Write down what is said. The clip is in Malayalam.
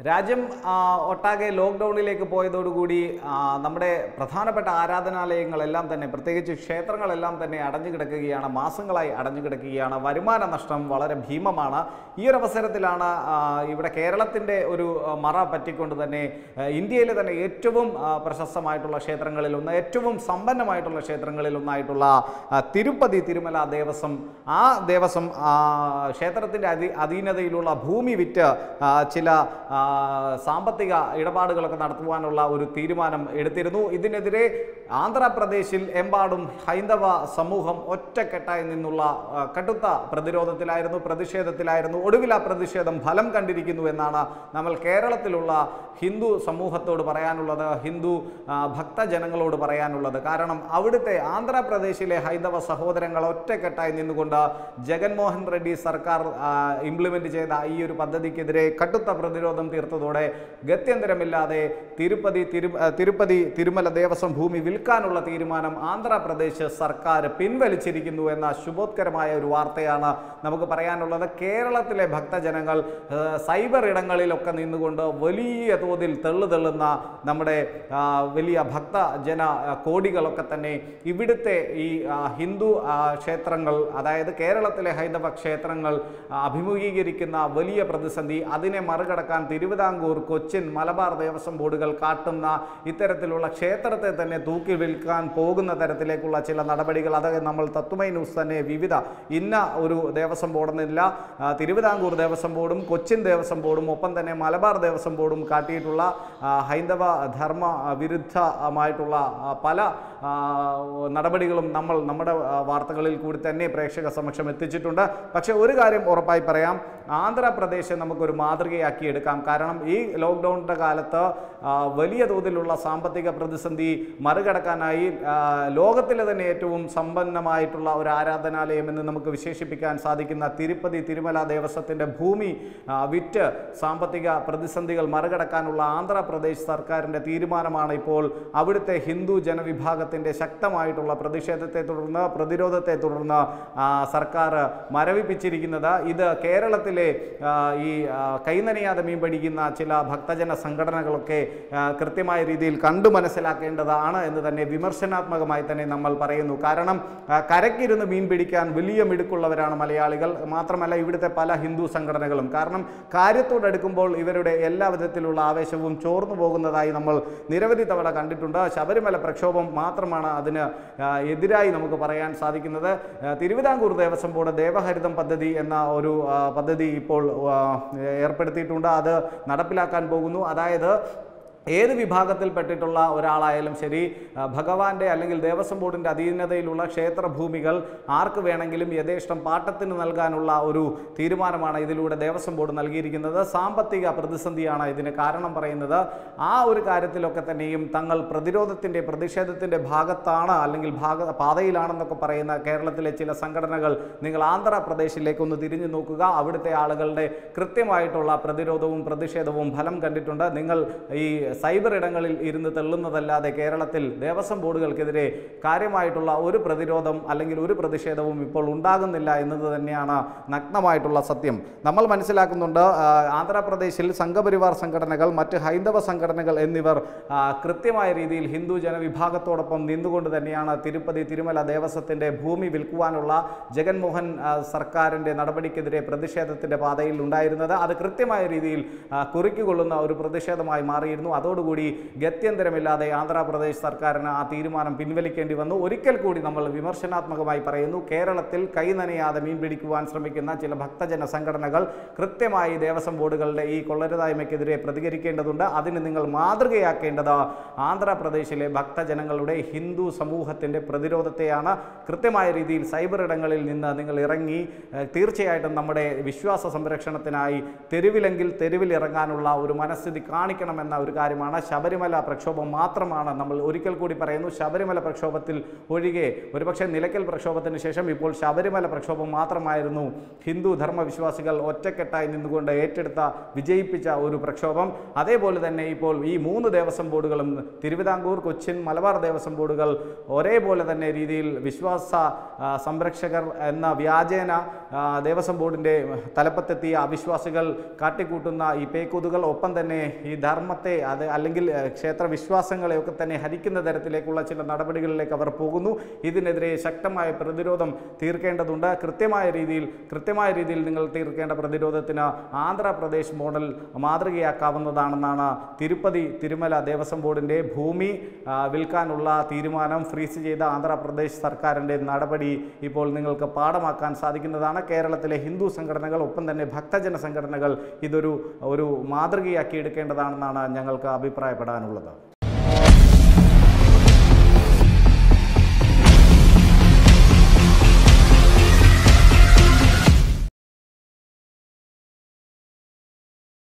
രാജ്യം ആ, ഒട്ടാകെ ലോക്ക്ഡൗണിലേക്ക് പോയതോടുകൂടി ആ, നമ്മുടെ പ്രധാനപ്പെട്ട ആരാധനാലയങ്ങളെല്ലാം തന്നെ പ്രത്യേകിച്ച് ക്ഷേത്രങ്ങളെല്ലാം തന്നെ അടഞ്ഞു കിടക്കുകയാണ് മാസങ്ങളായി അടഞ്ഞു കിടക്കുകയാണ് വരുമാന നഷ്ടം വളരെ ഭീമമാണ് ഈ ഒരു അവസരത്തിലാണ് ആ, ഇവിടെ കേരളത്തിൻ്റെ ഒരു ആ, മറ പറ്റിക്കൊണ്ട് തന്നെ ആ, ഇന്ത്യയിലെ തന്നെ ഏറ്റവും ആ, പ്രശസ്തമായിട്ടുള്ള ക്ഷേത്രങ്ങളിൽ ഒന്ന് ഏറ്റവും സമ്പന്നമായിട്ടുള്ള ക്ഷേത്രങ്ങളിൽ ഒന്നായിട്ടുള്ള ആ, തിരുപ്പതി തിരുമല ദേവസ്വം ആ ദേവസ്വം ആ, ക്ഷേത്രത്തിൻ്റെ അധീ അധീനതയിലുള്ള ഭൂമി വിറ്റ് ആ, ചില ആ, സാമ്പത്തിക ഇടപാടുകളൊക്കെ നടത്തുവാനുള്ള ഒരു തീരുമാനം എടുത്തിരുന്നു ഇതിനെതിരെ ആന്ധ്രാപ്രദേശിൽ എമ്പാടും ഹൈന്ദവ സമൂഹം ഒറ്റക്കെട്ടായി നിന്നുള്ള ആ, കടുത്ത പ്രതിരോധത്തിലായിരുന്നു പ്രതിഷേധത്തിലായിരുന്നു ഒടുവിൽ ആ പ്രതിഷേധം ഫലം കണ്ടിരിക്കുന്നു എന്നാണ് നമ്മൾ കേരളത്തിലുള്ള ഹിന്ദു സമൂഹത്തോട് പറയാനുള്ളത് ഹിന്ദു ആ, ഭക്തജനങ്ങളോട് പറയാനുള്ളത് കാരണം അവിടുത്തെ ആന്ധ്രാപ്രദേശിലെ ഹൈന്ദവ സഹോദരങ്ങൾ ഒറ്റക്കെട്ടായി നിന്നുകൊണ്ട് ജഗൻമോഹൻ റെഡ്ഡി സർക്കാർ ഇംപ്ലിമെന്റ് ചെയ്ത ഈ ഒരു പദ്ധതിക്കെതിരെ കടുത്ത പ്രതിരോധം തീർത്തതോടെ ഗത്യന്തരമില്ലാതെ തിരുപ്പതി തിരു ആ, തിരുപ്പതി തിരുമല ദേവസ്വം ഭൂമി വിൽക്കാനുള്ള തീരുമാനം ആന്ധ്രാപ്രദേശ് സർക്കാർ പിൻവലിച്ചിരിക്കുന്നു എന്ന ശുഭോത്കരമായ ഒരു വാർത്തയാണ് നമുക്ക് പറയാനുള്ളത് കേരളത്തിലെ ഭക്തജനങ്ങൾ ആ, സൈബർ ഇടങ്ങളിലൊക്കെ നിന്നുകൊണ്ട് വലിയ തോതിൽ തെള്ളു തെള്ളുന്ന നമ്മുടെ ആ, വലിയ ഭക്തജന ആ, കോടികളൊക്കെ തന്നെ ഇവിടുത്തെ ഈ ആ, ഹിന്ദു ആ, ക്ഷേത്രങ്ങൾ അതായത് കേരളത്തിലെ ഹൈന്ദവ ക്ഷേത്രങ്ങൾ ആ, അഭിമുഖീകരിക്കുന്ന വലിയ പ്രതിസന്ധി അതിനെ മറികടക്കാൻ തിരുവിതാംകൂർ കൊച്ചിൻ മലബാർ ദേവസ്വം ബോർഡുകൾ കാട്ടുന്ന ഇത്തരത്തിലുള്ള ക്ഷേത്രത്തെ തന്നെ തൂക്കി വിൽക്കാൻ പോകുന്ന തരത്തിലേക്കുള്ള ചില നടപടികൾ അത് നമ്മൾ തത്വമൈ ന്യൂസ് തന്നെ വിവിധ ഇന്ന ഒരു ദേവസ്വം ബോർഡെന്നില്ല ആ, തിരുവിതാംകൂർ ദേവസ്വം ബോർഡും കൊച്ചിൻ ദേവസ്വം ബോർഡും ഒപ്പം തന്നെ മലബാർ ദേവസ്വം ബോർഡും കാട്ടിയിട്ടുള്ള ആ, ഹൈന്ദവ ധർമ്മ ആ, വിരുദ്ധമായിട്ടുള്ള ആ, പല ആ, നടപടികളും നമ്മൾ നമ്മുടെ ആ, വാർത്തകളിൽ കൂടി തന്നെ പ്രേക്ഷക സമക്ഷം എത്തിച്ചിട്ടുണ്ട് പക്ഷെ ഒരു കാര്യം ഉറപ്പായി പറയാം ആന്ധ്രാപ്രദേശ് നമുക്കൊരു മാതൃകയാക്കി എടുക്കാം കാരണം ഈ ലോക്ക്ഡൗണിൻ്റെ കാലത്ത് ആ, വലിയ തോതിലുള്ള സാമ്പത്തിക പ്രതിസന്ധി മറികടക്കാനായി ആ, ലോകത്തിലെ തന്നെ ഏറ്റവും സമ്പന്നമായിട്ടുള്ള ഒരു ആരാധനാലയം എന്ന് നമുക്ക് വിശേഷിപ്പിക്കാൻ സാധിക്കുന്ന തിരുപ്പതി തിരുമല ദേവസ്വത്തിൻ്റെ ഭൂമി ആ, വിറ്റ് സാമ്പത്തിക പ്രതിസന്ധികൾ മറികടക്കാനുള്ള ആന്ധ്രാപ്രദേശ് സർക്കാരിൻ്റെ തീരുമാനമാണ് ഇപ്പോൾ അവിടുത്തെ ഹിന്ദു ജനവിഭാഗത്തിൻ്റെ ശക്തമായിട്ടുള്ള പ്രതിഷേധത്തെ തുടർന്ന് പ്രതിരോധത്തെ തുടർന്ന് ആ, സർക്കാർ മരവിപ്പിച്ചിരിക്കുന്നത് ഇത് കേരളത്തിലെ ആ, ഈ ആ, കൈനനയാതെ മീൻ പിടിക്കുന്ന ചില ഭക്തജന സംഘടനകളൊക്കെ ആ, കൃത്യമായ രീതിയിൽ കണ്ടു മനസ്സിലാക്കേണ്ടതാണ് എന്ന് തന്നെ വിമർശനാത്മകമായി തന്നെ നമ്മൾ പറയുന്നു കാരണം ആ, കരയ്ക്കിരുന്ന് മീൻ പിടിക്കാൻ വലിയ മിടുക്കുള്ളവരാണ് മലയാളികൾ മാത്രമല്ല ഇവിടുത്തെ പല ഹിന്ദു സംഘടനകളും കാരണം കാര്യത്തോടടുക്കുമ്പോൾ ഇവരുടെ എല്ലാ വിധത്തിലുള്ള ആവേശവും ചോർന്നു പോകുന്നതായി നമ്മൾ നിരവധി തവണ കണ്ടിട്ടുണ്ട് ശബരിമല പ്രക്ഷോഭം മാത്രമാണ് അതിന് ആ, എതിരായി നമുക്ക് പറയാൻ സാധിക്കുന്നത് ആ, തിരുവിതാംകൂർ ദേവസ്വം ബോർഡ് ദേവഹരിതം പദ്ധതി എന്ന ഒരു ആ, പദ്ധതി ഇപ്പോൾ ആ, ഏർപ്പെടുത്തിയിട്ടുണ്ട് അത് നടപ്പിലാക്കാൻ പോകുന്നു അതായത് ഏത് വിഭാഗത്തിൽപ്പെട്ടിട്ടുള്ള ഒരാളായാലും ശരി ആ, ഭഗവാന്റെ അല്ലെങ്കിൽ ദേവസ്വം ബോർഡിൻ്റെ അധീനതയിലുള്ള ക്ഷേത്രഭൂമികൾ ആർക്ക് വേണമെങ്കിലും യഥേഷ്ടം പാട്ടത്തിന് നൽകാനുള്ള ഒരു തീരുമാനമാണ് ഇതിലൂടെ ദേവസ്വം ബോർഡ് നൽകിയിരിക്കുന്നത് സാമ്പത്തിക പ്രതിസന്ധിയാണ് ഇതിന് കാരണം പറയുന്നത് ആ ഒരു കാര്യത്തിലൊക്കെ തന്നെയും തങ്ങൾ പ്രതിരോധത്തിൻ്റെ പ്രതിഷേധത്തിൻ്റെ ഭാഗത്താണ് അല്ലെങ്കിൽ ഭാഗ പാതയിലാണെന്നൊക്കെ പറയുന്ന കേരളത്തിലെ ചില സംഘടനകൾ നിങ്ങൾ ആന്ധ്രാപ്രദേശിലേക്ക് ഒന്ന് തിരിഞ്ഞു നോക്കുക അവിടുത്തെ ആളുകളുടെ കൃത്യമായിട്ടുള്ള പ്രതിരോധവും പ്രതിഷേധവും ഫലം കണ്ടിട്ടുണ്ട് നിങ്ങൾ ഈ സൈബർ ഇടങ്ങളിൽ ഇരുന്ന് തെള്ളുന്നതല്ലാതെ കേരളത്തിൽ ദേവസ്വം ബോർഡുകൾക്കെതിരെ കാര്യമായിട്ടുള്ള ഒരു പ്രതിരോധം അല്ലെങ്കിൽ ഒരു പ്രതിഷേധവും ഇപ്പോൾ ഉണ്ടാകുന്നില്ല എന്നത് തന്നെയാണ് നഗ്നമായിട്ടുള്ള സത്യം നമ്മൾ മനസ്സിലാക്കുന്നുണ്ട് ആ, ആന്ധ്രാപ്രദേശിൽ സംഘപരിവാർ സംഘടനകൾ മറ്റ് ഹൈന്ദവ സംഘടനകൾ എന്നിവർ ആ, കൃത്യമായ രീതിയിൽ ഹിന്ദു ജനവിഭാഗത്തോടൊപ്പം നിന്നുകൊണ്ട് തന്നെയാണ് തിരുപ്പതി തിരുമല ദേവസ്വത്തിൻ്റെ ഭൂമി വിൽക്കുവാനുള്ള ജഗൻമോഹൻ ആ, സർക്കാരിൻ്റെ നടപടിക്കെതിരെ പ്രതിഷേധത്തിൻ്റെ പാതയിൽ ഉണ്ടായിരുന്നത് അത് കൃത്യമായ രീതിയിൽ ആ, കുറിക്കുകൊള്ളുന്ന ഒരു പ്രതിഷേധമായി മാറിയിരുന്നു അതോടുകൂടി ഗത്യന്തരമില്ലാതെ ആന്ധ്രാപ്രദേശ് സർക്കാരിന് ആ തീരുമാനം പിൻവലിക്കേണ്ടി വന്നു ഒരിക്കൽ കൂടി നമ്മൾ വിമർശനാത്മകമായി പറയുന്നു കേരളത്തിൽ കൈ നനയാതെ മീൻ പിടിക്കുവാൻ ശ്രമിക്കുന്ന ചില ഭക്തജന സംഘടനകൾ കൃത്യമായി ദേവസ്വം ബോർഡുകളുടെ ഈ കൊള്ളരുതായ്മയ്ക്കെതിരെ പ്രതികരിക്കേണ്ടതുണ്ട് അതിന് നിങ്ങൾ മാതൃകയാക്കേണ്ടത് ആന്ധ്രാപ്രദേശിലെ ഭക്തജനങ്ങളുടെ ഹിന്ദു സമൂഹത്തിൻ്റെ പ്രതിരോധത്തെയാണ് കൃത്യമായ രീതിയിൽ സൈബർ ഇടങ്ങളിൽ നിന്ന് നിങ്ങൾ ഇറങ്ങി ഏഹ്, തീർച്ചയായിട്ടും നമ്മുടെ വിശ്വാസ സംരക്ഷണത്തിനായി തെരുവിലെങ്കിൽ തെരുവിൽ ഇറങ്ങാനുള്ള ഒരു മനസ്ഥിതി കാണിക്കണമെന്ന ഒരു കാര്യം കാര്യമാണ് ശബരിമല പ്രക്ഷോഭം മാത്രമാണ് നമ്മൾ ഒരിക്കൽ കൂടി പറയുന്നു ശബരിമല പ്രക്ഷോഭത്തിൽ ഒഴികെ ഒരുപക്ഷെ നിലയ്ക്കൽ പ്രക്ഷോഭത്തിന് ശേഷം ഇപ്പോൾ ശബരിമല പ്രക്ഷോഭം മാത്രമായിരുന്നു ഹിന്ദു ധർമ്മവിശ്വാസികൾ ഒറ്റക്കെട്ടായി നിന്നുകൊണ്ട് ഏറ്റെടുത്ത വിജയിപ്പിച്ച ഒരു പ്രക്ഷോഭം അതേപോലെ തന്നെ ഇപ്പോൾ ഈ മൂന്ന് ദേവസ്വം ബോർഡുകളും തിരുവിതാംകൂർ കൊച്ചിൻ മലബാർ ദേവസ്വം ബോർഡുകൾ ഒരേപോലെ തന്നെ രീതിയിൽ വിശ്വാസ ആ, സംരക്ഷകർ എന്ന വ്യാജേന ആ, ദേവസ്വം ബോർഡിൻ്റെ തലപ്പത്തെത്തിയ അവിശ്വാസികൾ കാട്ടിക്കൂട്ടുന്ന ഈ പേക്കൂതുകൾ ഒപ്പം തന്നെ ഈ ധർമ്മത്തെ അത് അല്ലെങ്കിൽ ആ, ക്ഷേത്ര വിശ്വാസങ്ങളെയൊക്കെ തന്നെ ഹരിക്കുന്ന തരത്തിലേക്കുള്ള ചില നടപടികളിലേക്ക് അവർ പോകുന്നു ഇതിനെതിരെ ശക്തമായ പ്രതിരോധം തീർക്കേണ്ടതുണ്ട് കൃത്യമായ രീതിയിൽ കൃത്യമായ രീതിയിൽ നിങ്ങൾ തീർക്കേണ്ട പ്രതിരോധത്തിന് ആന്ധ്രാപ്രദേശ് മോഡൽ മാതൃകയാക്കാവുന്നതാണെന്നാണ് തിരുപ്പതി തിരുമല ദേവസ്വം ബോർഡിൻ്റെ ഭൂമി ആ, വിൽക്കാനുള്ള തീരുമാനം ഫ്രീസ് ചെയ്ത ആന്ധ്രാപ്രദേശ് സർക്കാരിൻ്റെ നടപടി ഇപ്പോൾ നിങ്ങൾക്ക് പാഠമാക്കാൻ സാധിക്കുന്നതാണ് കേരളത്തിലെ ഹിന്ദു സംഘടനകൾ ഒപ്പം തന്നെ ഭക്തജന സംഘടനകൾ ഇതൊരു ഒരു മാതൃകയാക്കി എടുക്കേണ്ടതാണെന്നാണ് ഞങ്ങൾക്ക് അഭിപ്രായപ്പെടാനുള്ളത്